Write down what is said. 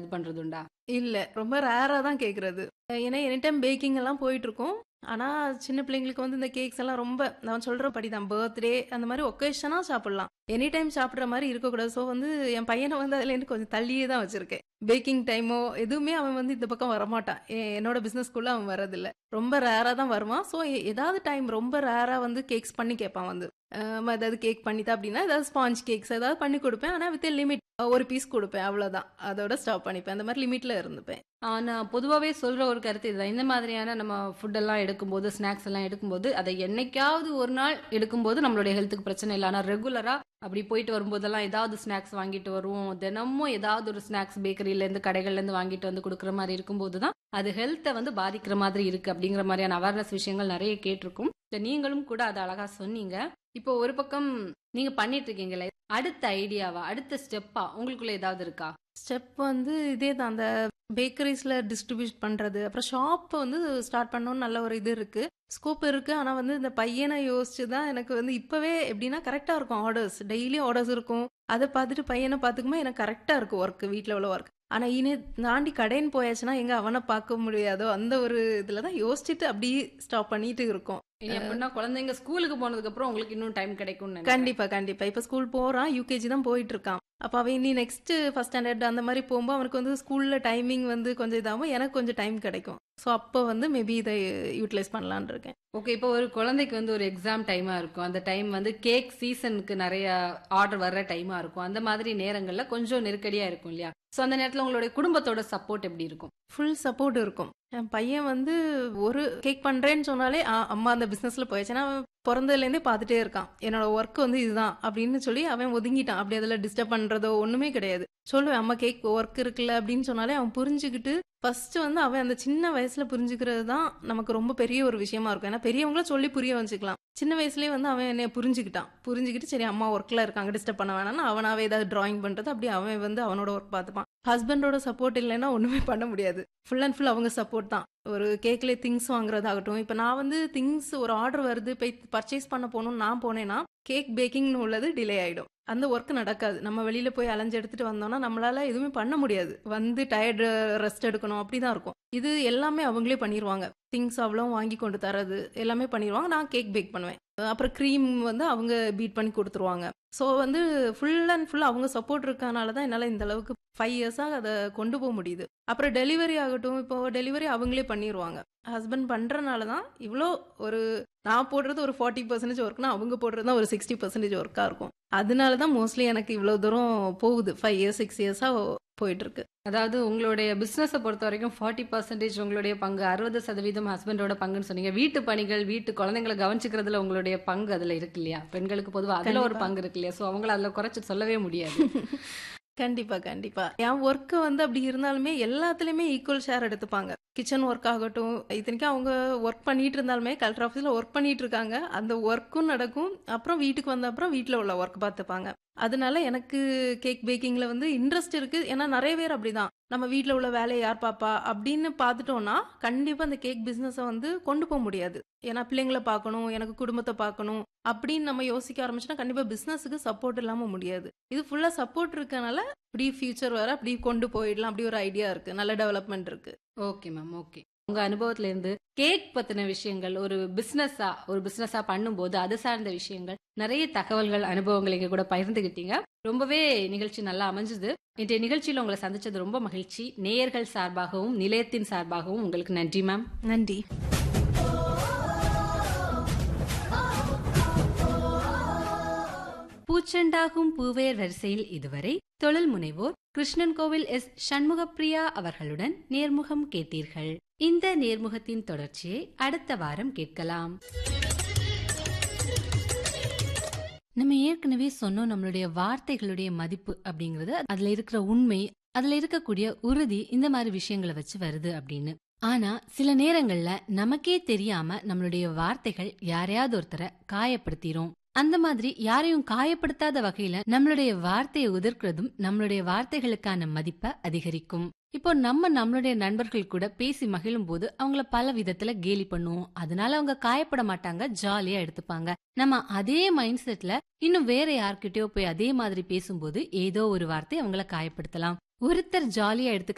பண்றது உண்டா இல்ல ரொம்ப ரேரா தான் கேக்குறது ஏன்னா எனி டைம் பேக்கிங் எல்லாம் போயிட்டு இருக்கும் ஆனா சின்ன பிள்ளைங்களுக்கு வந்து இந்த கேக்ஸ் எல்லாம் ரொம்ப நான் சொல்ற படிதான் பர்த்டே அந்த மாதிரி ஒகேஷனா சாப்பிடலாம் எனி டைம் சாப்பிடுற மாதிரி இருக்கக்கூடாது ஸோ வந்து என் பையனை வந்து அதுல இருந்து கொஞ்சம் தள்ளியே தான் வச்சிருக்கேன் பேக்கிங் டைமோ எதுவுமே அவன் வந்து இந்த பக்கம் வரமாட்டான் எ- என்னோட பிசினஸ்க்குள்ள அவன் வரதில்ல ரொம்ப ரேரா தான் வருவான் ஸோ ஏதாவது டைம் ரொம்ப ரேரா வந்து கேக்ஸ் பண்ணி கேட்பான் வந்து அஹ் ஏதாவது கேக் பண்ணிட்டா அப்படின்னா ஏதாவது ஸ்பாஞ்ச் கேக்ஸ் ஏதாவது பண்ணி கொடுப்பேன் ஆனா வித் லிமிட் ஒரு பீஸ் கொடுப்பேன் அவ்வளவுதான் அதோட ஸ்டாப் பண்ணிப்பேன் அந்த மாதிரி லிமிட்ல இருந்துப்பேன் ஆனா பொதுவாகவே சொல்ற ஒரு கருத்து இதுதான் இந்த மாதிரியான நம்ம ஃபுட் எல்லாம் எடுக்கும்போது ஸ்நாக்ஸ் எல்லாம் எடுக்கும்போது அதை என்னைக்காவது ஒரு நாள் எடுக்கும்போது நம்மளுடைய ஹெல்த்துக்கு பிரச்சனை இல்லை ஆனா ரெகுலரா அப்படி போயிட்டு வரும்போதெல்லாம் ஏதாவது ஸ்நாக்ஸ் வாங்கிட்டு வருவோம் தினமும் ஏதாவது ஒரு ஸ்நாக்ஸ் பேக்கரியில இருந்து கடைகள்ல இருந்து வாங்கிட்டு வந்து கொடுக்குற மாதிரி இருக்கும்போது தான் அது ஹெல்த்தை வந்து பாதிக்கிற மாதிரி இருக்கு அப்படிங்கிற மாதிரியான அவேர்னஸ் விஷயங்கள் நிறைய கேட்டிருக்கும் இல்ல நீங்களும் கூட அதை அழகா சொன்னீங்க இப்போ ஒரு பக்கம் நீங்க பண்ணிட்டு இருக்கீங்களே அடுத்த ஐடியாவா அடுத்த ஸ்டெப்பா உங்களுக்குள்ள ஏதாவது இருக்கா ஸ்டெப் வந்து இதே தான் அந்த பேக்கரிஸ்ல டிஸ்ட்ரிபியூட் பண்றது அப்புறம் ஷாப் வந்து ஸ்டார்ட் பண்ணணும்னு நல்ல ஒரு இது இருக்கு ஸ்கோப் இருக்கு ஆனா வந்து இந்த பையனை யோசிச்சு தான் எனக்கு வந்து இப்பவே எப்படின்னா கரெக்டா இருக்கும் ஆர்டர்ஸ் டெய்லி ஆர்டர்ஸ் இருக்கும் அதை பார்த்துட்டு பையனை பார்த்துக்குமா எனக்கு கரெக்டா இருக்கும் ஒர்க் வீட்டில் உள்ள ஒர்க் ஆனா இனி தாண்டி கடைன்னு போயாச்சுன்னா எங்க அவனை பார்க்க முடியாதோ அந்த ஒரு இதுல தான் யோசிச்சுட்டு அப்படியே ஸ்டாப் பண்ணிட்டு இருக்கோம் இனி அப்படின்னா குழந்தைங்க ஸ்கூலுக்கு போனதுக்கு அப்புறம் உங்களுக்கு இன்னும் டைம் கிடைக்கும் கண்டிப்பா கண்டிப்பா இப்ப ஸ்கூல் போறான் யூகேஜி தான் போயிட்டு இருக்கான் அப்ப அவன் இனி நெக்ஸ்ட் ஃபர்ஸ்ட் ஸ்டாண்டர்ட் அந்த மாதிரி போகும்போது அவனுக்கு வந்து ஸ்கூல்ல டைமிங் வந்து கொஞ்சம் இதாகும் எனக்கு கொஞ்சம் டைம் கிடைக்கும் ஸோ அப்போ வந்து மேபி இதை யூட்டிலைஸ் பண்ணலான்னு இருக்கேன் ஓகே இப்போ ஒரு குழந்தைக்கு வந்து ஒரு எக்ஸாம் டைமா இருக்கும் அந்த டைம் வந்து கேக் சீசனுக்கு நிறைய ஆர்டர் வர்ற டைமா இருக்கும் அந்த மாதிரி நேரங்கள்ல கொஞ்சம் நெருக்கடியா இருக்கும் இல்லையா சோ அந்த நேரத்துல உங்களுடைய குடும்பத்தோட சப்போர்ட் எப்படி இருக்கும் ஃபுல் சப்போர்ட் இருக்கும் என் பையன் வந்து ஒரு கேக் பண்றேன்னு சொன்னாலே "ஆ, அம்மா அந்த பிசினஸ்ல போயாச்சுன்னா அவன் பிறந்ததுலேருந்தே பார்த்துட்டே இருக்கான் என்னோட ஒர்க் வந்து இதுதான் அப்படின்னு சொல்லி அவன் ஒதுங்கிட்டான் அப்படி அதில் டிஸ்டர்ப் பண்றதோ ஒண்ணுமே கிடையாது சொல்லுவேன் அம்மா கேக் ஒர்க் இருக்குல்ல அப்படின்னு சொன்னாலே அவன் புரிஞ்சுக்கிட்டு ஃபர்ஸ்ட் வந்து அவன் அந்த சின்ன வயசுல புரிஞ்சுக்கிறது தான் நமக்கு ரொம்ப பெரிய ஒரு விஷயமா இருக்கும் ஏன்னா பெரியவங்கள சொல்லி புரிய வச்சுக்கலாம் சின்ன வயசுலயே வந்து அவன் என்னைய புரிஞ்சுக்கிட்டான் புரிஞ்சுக்கிட்டு சரி அம்மா ஒர்க்ல இருக்காங்க டிஸ்டர்ப் பண்ண வேணாம்னு அவனாவே ஏதாவது டிராயிங் பண்றது அப்படி அவன் வந்து அவனோட ஒர்க் பார்த்துப்பான் ஹஸ்பண்டோட சப்போர்ட் இல்லைன்னா ஒண்ணுமே பண்ண முடியாது ஃபுல் அண்ட் ஃபுல் அவங்க சப்போர்ட் தான் ஒரு கேக்ல திங்ஸ் வாங்குறதாகட்டும் இப்போ நான் வந்து திங்ஸ் ஒரு ஆர்டர் வருது போய் பர்ச்சேஸ் பண்ண போகணும்னு நான் போனேன்னா கேக் பேக்கிங்னு உள்ளது டிலே ஆயிடும் அந்த ஒர்க் நடக்காது நம்ம வெளியில போய் அலைஞ்சு எடுத்துட்டு வந்தோம்னா நம்மளால எதுவுமே பண்ண முடியாது வந்து டயர்டு ரெஸ்ட் எடுக்கணும் அப்படிதான் இருக்கும் இது எல்லாமே அவங்களே பண்ணிடுவாங்க திங்ஸ் அவ்வளோ வாங்கி கொண்டு தரது எல்லாமே பண்ணிடுவாங்க நான் கேக் பேக் பண்ணுவேன் அப்புறம் க்ரீம் வந்து அவங்க பீட் பண்ணி கொடுத்துருவாங்க ஸோ வந்து ஃபுல் அண்ட் ஃபுல் அவங்க சப்போர்ட் இருக்கனால தான் என்னால் இந்த அளவுக்கு ஃபைவ் இயர்ஸாக அதை கொண்டு போக முடியுது அப்புறம் டெலிவரி ஆகட்டும் இப்போ டெலிவரி அவங்களே பண்ணிடுவாங்க ஹஸ்பண்ட் பண்ணுறனால தான் இவ்வளோ ஒரு நான் போடுறது ஒரு ஃபார்ட்டி பர்சன்டேஜ் ஒர்க்னா அவங்க போடுறது தான் ஒரு சிக்ஸ்டி பர்சன்டேஜ் ஒர்க்காக இருக்கும் அதனால தான் மோஸ்ட்லி எனக்கு இவ்வளோ தூரம் போகுது ஃபைவ் இயர்ஸ் சிக்ஸ் இயர்ஸாக போயிட்டு இருக்கு அதாவது உங்களுடைய பிசினஸை பொறுத்த வரைக்கும் ஃபார்ட்டி பர்சன்டேஜ் உங்களுடைய பங்கு அறுபது சதவீதம் ஹஸ்பண்டோட பங்குன்னு சொன்னீங்க வீட்டு பணிகள் வீட்டு குழந்தைங்களை கவனிச்சுக்கிறதுல உங்களுடைய பங்கு அதுல இருக்கு இல்லையா பெண்களுக்கு பொதுவா அதுல ஒரு கண்டிப்பா. பங்கு இருக்கு இல்லையா சோ அவங்கள அதுல குறைச்சு சொல்லவே முடியாது கண்டிப்பா கண்டிப்பா என் ஒர்க் வந்து அப்படி இருந்தாலுமே எல்லாத்துலயுமே ஈக்குவல் ஷேர் எடுத்துப்பாங்க கிச்சன் ஒர்க் ஆகட்டும் இத்தனைக்கும் அவங்க ஒர்க் பண்ணிட்டு இருந்தாலுமே கலெக்டர் ஆஃபீஸில் ஒர்க் பண்ணிட்டு இருக்காங்க அந்த ஒர்க்கும் நடக்கும் அப்புறம் வீட்டுக்கு வந்த அப்புறம் வீட்டில் உள்ள ஒர்க் பார்த்துப்பாங்க அதனால எனக்கு கேக் பேக்கிங்ல வந்து இன்ட்ரெஸ்ட் இருக்கு ஏன்னா நிறைய பேர் அப்படிதான் நம்ம வீட்டில் உள்ள வேலையை யார் பாப்பா அப்படின்னு பார்த்துட்டோம்னா கண்டிப்பா அந்த கேக் பிஸ்னஸை வந்து கொண்டு போக முடியாது ஏன்னா பிள்ளைங்களை பார்க்கணும் எனக்கு குடும்பத்தை பார்க்கணும் அப்படின்னு நம்ம யோசிக்க ஆரம்பிச்சோன்னா கண்டிப்பா பிசினஸுக்கு சப்போர்ட் இல்லாம முடியாது இது ஃபுல்லா சப்போர்ட் இருக்கனால அப்படி ஃபியூச்சர் வர அப்படி கொண்டு போயிடலாம் அப்படி ஒரு ஐடியா இருக்கு நல்ல டெவலப்மெண்ட் இருக்கு ஓகே மேம் ஓகே உங்க அனுபவத்துல இருந்து கேக் பத்தின விஷயங்கள் ஒரு பிசினஸா ஒரு பிசினஸா பண்ணும்போது அது சார்ந்த விஷயங்கள் நிறைய தகவல்கள் அனுபவங்கள் எங்க கூட பகிர்ந்துகிட்டீங்க ரொம்பவே நிகழ்ச்சி நல்லா அமைஞ்சது இன்றைய நிகழ்ச்சியில உங்களை சந்திச்சது ரொம்ப மகிழ்ச்சி நேயர்கள் சார்பாகவும் நிலையத்தின் சார்பாகவும் உங்களுக்கு நன்றி மேம் நன்றி பூச்செண்டாகும் பூவேர் வரிசையில் இதுவரை தொழில் முனைவோர் கிருஷ்ணன் கோவில் எஸ் சண்முகப்பிரியா அவர்களுடன் நேர்முகம் கேட்டீர்கள் இந்த நேர்முகத்தின் தொடர்ச்சியை அடுத்த வாரம் கேட்கலாம் நம்ம ஏற்கனவே சொன்னோம் நம்மளுடைய வார்த்தைகளுடைய மதிப்பு அப்படிங்கறது அதுல இருக்கிற உண்மை அதுல இருக்கக்கூடிய உறுதி இந்த மாதிரி விஷயங்களை வச்சு வருது அப்படின்னு ஆனா சில நேரங்கள்ல நமக்கே தெரியாம நம்மளுடைய வார்த்தைகள் யாரையாவது ஒருத்தரை காயப்படுத்திரும் அந்த மாதிரி யாரையும் காயப்படுத்தாத வகையில நம்மளுடைய வார்த்தையை உதிர்க்கிறதும் நம்மளுடைய வார்த்தைகளுக்கான மதிப்பை அதிகரிக்கும் இப்போ நம்ம நம்மளுடைய நண்பர்கள் கூட பேசி மகிழும் போது அவங்கள பல விதத்துல கேலி பண்ணுவோம் அதனால அவங்க காயப்பட மாட்டாங்க ஜாலியா எடுத்துப்பாங்க நம்ம அதே மைண்ட் செட்ல இன்னும் வேற யார்கிட்டயோ போய் அதே மாதிரி பேசும்போது ஏதோ ஒரு வார்த்தை அவங்கள காயப்படுத்தலாம் ஒருத்தர் ஜாலியா எடுத்துக்க